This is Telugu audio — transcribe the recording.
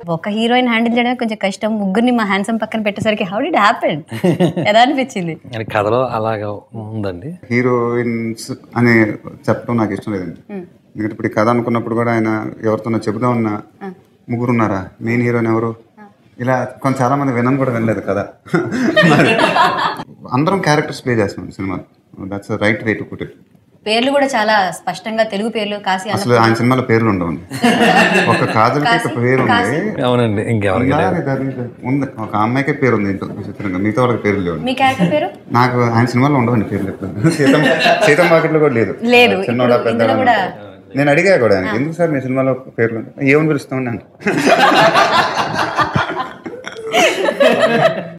ఒక హీరోయిన్ హ్యాండిల్ చేయడం కొంచెం కష్టం ముగ్గురిని మా హ్యాండ్సమ్ పక్కన పెట్టేసరికి హౌ డిడ్ హ్యాపెన్ ఎలా అనిపించింది అని కథలో అలాగా ఉందండి హీరోయిన్స్ అని చెప్పడం నాకు ఇష్టం లేదండి ఎందుకంటే ఇప్పుడు ఈ కథ అనుకున్నప్పుడు కూడా ఆయన ఎవరితోనో చెబుతా ఉన్నా ముగ్గురు ఉన్నారా మెయిన్ హీరోయిన్ ఎవరు ఇలా కొంత చాలా మంది వినని కూడా వినలేదు కదా మరి అందరం క్యారెక్టర్స్ ప్లే చేస్తున్నాం cinema that's right way to put it పేర్లు కూడా చాలా స్పష్టంగా తెలుగు పేర్లు కాశీ అన్న అసలు ఆయన సినిమాలో పేర్లు ఉండవండి ఒక కాజల్కి ఒక పేరు ఉంది అవునండి ఇంకెవరికి ఉందా? లేదా? లేదా? ఉంది ఒక అమ్మాయికే పేరు ఉంది ఇంట్లో విచిత్రంగా మిగతా వాళ్ళకి పేర్లు లేవు మీ క్యారెక్టర్ పేరు నాకు ఆయన సినిమాలో ఉండవండి పేర్లు ఎప్పుడు సీతం సీతం మార్కెట్లో కూడా లేదు లేదు. చిన్నోడా ఇప్పుడు ఇందులో పెద్దోడా కూడా- నేను అడిగా కూడా ఆయనకి, ఎందుకు సార్ మీ సినిమాలో పేర్లు ఏమని పిలుస్తామండి అంటే